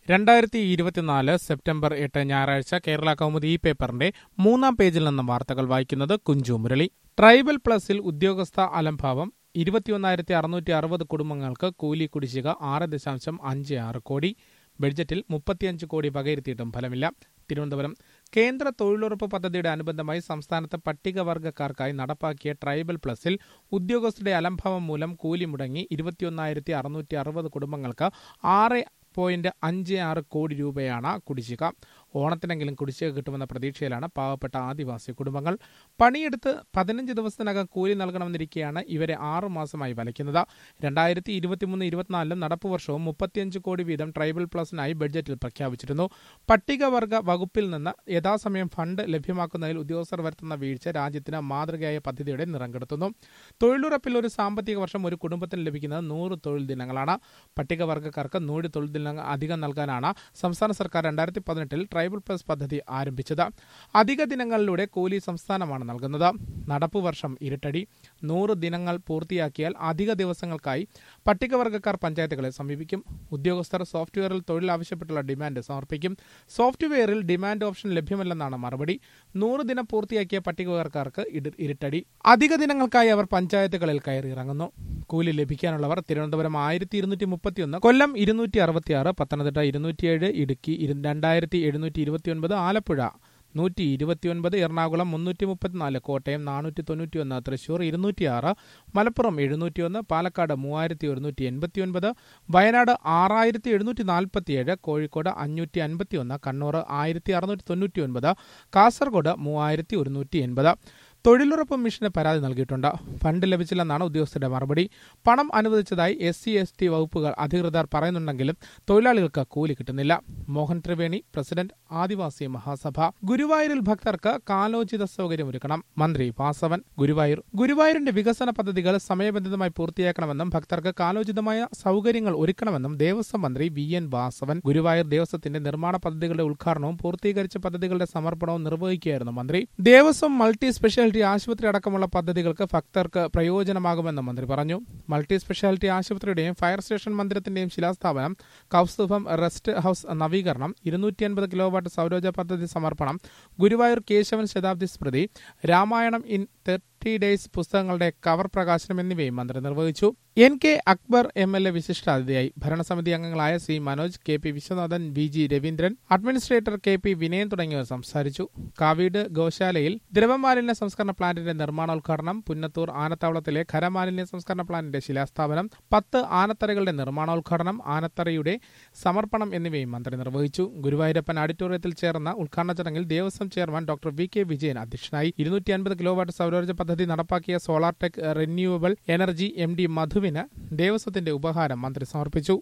രണ്ടായിരത്തി ഇരുപത്തിനാല് സെപ്റ്റംബർ എട്ട് ഞായറാഴ്ച കേരള കൗമുദി ഈ പേപ്പറിന്റെ മൂന്നാം പേജിൽ നിന്നും വാർത്തകൾ വായിക്കുന്നത് കുഞ്ചു മുരളി ട്രൈബൽ പ്ലസിൽ ഉദ്യോഗസ്ഥ അലംഭാവം ഇരുപത്തിയൊന്നായിരത്തി അറുന്നൂറ്റി അറുപത് കുടുംബങ്ങൾക്ക് കൂലി കുടിശ്ശിക ആറ് ദശാംശം അഞ്ച് ആറ് കോടി ബഡ്ജറ്റിൽ മുപ്പത്തിയഞ്ച് കോടി വകയിരുത്തിയിട്ടും ഫലമില്ല തിരുവനന്തപുരം കേന്ദ്ര തൊഴിലുറപ്പ് പദ്ധതിയുടെ അനുബന്ധമായി സംസ്ഥാനത്ത് പട്ടികവർഗക്കാർക്കായി നടപ്പാക്കിയ ട്രൈബൽ പ്ലസിൽ ഉദ്യോഗസ്ഥരുടെ അലംഭാവം മൂലം കൂലി മുടങ്ങി ഇരുപത്തിയൊന്നായിരത്തി അറുന്നൂറ്റി അറുപത് കുടുംബങ്ങൾക്ക് ആറ് പോയിന്റ് അഞ്ച് ആറ് കോടി രൂപയാണ് കുടിശ്ശിക ഓണത്തിനെങ്കിലും കുടിശ്ശിക കിട്ടുമെന്ന പ്രതീക്ഷയിലാണ് പാവപ്പെട്ട ആദിവാസി കുടുംബങ്ങൾ പണിയെടുത്ത് പതിനഞ്ച് ദിവസത്തിനകം കൂലി നൽകണമെന്നിരിക്കെയാണ് ഇവരെ ആറു മാസമായി വലയ്ക്കുന്നത് രണ്ടായിരത്തി ഇരുപത്തിമൂന്ന് ഇരുപത്തിനാലിലും നടപ്പ് വർഷവും മുപ്പത്തിയഞ്ച് കോടി വീതം ട്രൈബൽ പ്ലസിനായി ബഡ്ജറ്റിൽ പ്രഖ്യാപിച്ചിരുന്നു പട്ടികവർഗ വകുപ്പിൽ നിന്ന് യഥാസമയം ഫണ്ട് ലഭ്യമാക്കുന്നതിൽ ഉദ്യോഗസ്ഥർ വരുത്തുന്ന വീഴ്ച രാജ്യത്തിന് മാതൃകയായ പദ്ധതിയുടെ നിറം കെടുത്തുന്നു തൊഴിലുറപ്പിൽ ഒരു സാമ്പത്തിക വർഷം ഒരു കുടുംബത്തിന് ലഭിക്കുന്നത് നൂറ് തൊഴിൽ ദിനങ്ങളാണ് പട്ടികവർഗക്കാർക്ക് നൂറ് തൊഴിൽ ദിനങ്ങൾ അധികം നൽകാനാണ് സംസ്ഥാന സർക്കാർ രണ്ടായിരത്തി പതിനെട്ടിൽ ട്രൈബൽ പ്ലസ് പദ്ധതി ആരംഭിച്ചത് അധിക ദിനങ്ങളിലൂടെ കൂലി സംസ്ഥാനമാണ് നൽകുന്നത് നടപ്പു വർഷം ഇരട്ടടി നൂറ് ദിനങ്ങൾ പൂർത്തിയാക്കിയാൽ അധിക ദിവസങ്ങൾക്കായി പട്ടികവർഗക്കാർ പഞ്ചായത്തുകളെ സമീപിക്കും ഉദ്യോഗസ്ഥർ സോഫ്റ്റ്വെയറിൽ തൊഴിൽ ആവശ്യപ്പെട്ടുള്ള ഡിമാൻഡ് സമർപ്പിക്കും സോഫ്റ്റ്വെയറിൽ ഡിമാൻഡ് ഓപ്ഷൻ ലഭ്യമല്ലെന്നാണ് മറുപടി നൂറ് ദിനം പൂർത്തിയാക്കിയ പട്ടികവർഗക്കാർക്ക് ഇട- ഇരട്ടടി അധിക ദിനങ്ങൾക്കായി അവർ പഞ്ചായത്തുകളിൽ കയറി ഇറങ്ങുന്നു കൂലി ലഭിക്കാനുള്ളവർ തിരുവനന്തപുരം ആയിരത്തി ഇരുന്നൂറ്റി മുപ്പത്തിയൊന്ന് കൊല്ലം ഇരുന്നൂറ്റി അറുപത്തിയാറ് പത്തനംതിട്ട ഇരുന്നൂറ്റിയേഴ് ഇടുക്കി ഇരു- രണ്ടായിരത്തി എഴുന്നൂറ്റി ഇരുപത്തിയൊൻപത് ആലപ്പുഴ നൂറ്റി ഇരുപത്തിയൊൻപത് എറണാകുളം മുന്നൂറ്റി മുപ്പത്തിനാല് കോട്ടയം നാനൂറ്റി തൊണ്ണൂറ്റിയൊന്ന് തൃശൂർ ഇരുന്നൂറ്റിയാറ് മലപ്പുറം എഴുന്നൂറ്റിയൊന്ന് പാലക്കാട് മൂവായിരത്തി ഒരുന്നൂറ്റി എൺപത്തിയൊൻപത് വയനാട് ആറായിരത്തി എഴുന്നൂറ്റി നാൽപ്പത്തിയേഴ് കോഴിക്കോട് അഞ്ഞൂറ്റി അൻപത്തിയൊന്ന് കണ്ണൂർ ആയിരത്തി അറുന്നൂറ്റി തൊണ്ണൂറ്റിയൊൻപത് കാസർഗോഡ് മൂവായിരത്തി ഒരുന്നൂറ്റി എൺപത് തൊഴിലുറപ്പ് മിഷന് പരാതി നൽകിയിട്ടുണ്ട് ഫണ്ട് ലഭിച്ചില്ലെന്നാണ് ഉദ്യോഗസ്ഥരുടെ മറുപടി പണം അനുവദിച്ചതായി എസ് സി എസ് ടി വകുപ്പുകൾ അധികൃതർ പറയുന്നുണ്ടെങ്കിലും തൊഴിലാളികൾക്ക് കൂലി കിട്ടുന്നില്ല മോഹൻ ത്രിവേണി പ്രസിഡന്റ് ആദിവാസി മഹാസഭ ഗുരുവായൂരിൽ ഭക്തർക്ക് കാലോചിത സൗകര്യമൊരുക്കണം മന്ത്രി വാസവൻ ഗുരുവായൂർ ഗുരുവായൂരിന്റെ വികസന പദ്ധതികൾ സമയബന്ധിതമായി പൂർത്തിയാക്കണമെന്നും ഭക്തർക്ക് കാലോചിതമായ സൗകര്യങ്ങൾ ഒരുക്കണമെന്നും ദേവസ്വം മന്ത്രി വി എൻ വാസവൻ ഗുരുവായൂർ ദേവസ്വത്തിന്റെ നിർമ്മാണ പദ്ധതികളുടെ ഉദ്ഘാടനവും പൂർത്തീകരിച്ച പദ്ധതികളുടെ സമർപ്പണവും നിർവഹിക്കുകയായിരുന്നു മന്ത്രി ദേവസ്വം മൾട്ടി സ്പെഷ്യാലിറ്റി ആശുപത്രി അടക്കമുള്ള പദ്ധതികൾക്ക് ഭക്തർക്ക് പ്രയോജനമാകുമെന്നും മന്ത്രി പറഞ്ഞു മൾട്ടി സ്പെഷ്യാലിറ്റി ആശുപത്രിയുടെയും ഫയർ സ്റ്റേഷൻ മന്ദിരത്തിന്റെയും ശിലാസ്ഥാപനം കൗസ്തുഭം റെസ്റ്റ് ഹൌസ് നവീകരണം ഇരുന്നൂറ്റി അൻപത് കിലോവാട്ട് സൗരോർജ്ജ പദ്ധതി സമർപ്പണം ഗുരുവായൂർ കേശവൻ ശതാബ്ദി സ്മൃതി രാമായണം ഇൻ തേർട്ടി ഡേയ്സ് പുസ്തകങ്ങളുടെ കവർ പ്രകാശനം എന്നിവയും മന്ത്രി നിർവഹിച്ചു N K Akbar M L A വിശിഷ്ടാതിഥിയായി ഭരണസമിതി അംഗങ്ങളായ C Manoj K P Viswanathan V G Raveendran administrator K P Vinayan തുടങ്ങിയവർ സംസാരിച്ചു കാവീട് ഗോശാലയിൽ ദ്രവമാലിന്യ സംസ്കരണ പ്ലാന്റിന്റെ നിർമ്മാണോദ്ഘാടനം പുന്നത്തൂർ ആനത്താവളത്തിലെ ഖരമാലിന്യ സംസ്കരണ പ്ലാന്റിന്റെ ശിലാസ്ഥാപനം പത്ത് ആനത്തറകളുടെ നിർമ്മാണോദ്ഘാടനം ആനത്തറയുടെ സമർപ്പണം എന്നിവയും മന്ത്രി നിർവഹിച്ചു ഗുരുവായൂരപ്പൻ ഓഡിറ്റോറിയത്തിൽ ചേർന്ന ഉദ്ഘാടന ചടങ്ങിൽ Devaswom chairman doctor V K Vijayan അധ്യക്ഷനായി ഇരുന്നൂറ്റി അൻപത് കിലോവാട്ട് സൗരോർജ്ജ പദ്ധതി നടപ്പാക്കിയ solar tech renewable energy M D മധുവിന് ദേവസ്വത്തിന്റെ ഉപഹാരം മന്ത്രി സമർപ്പിച്ചു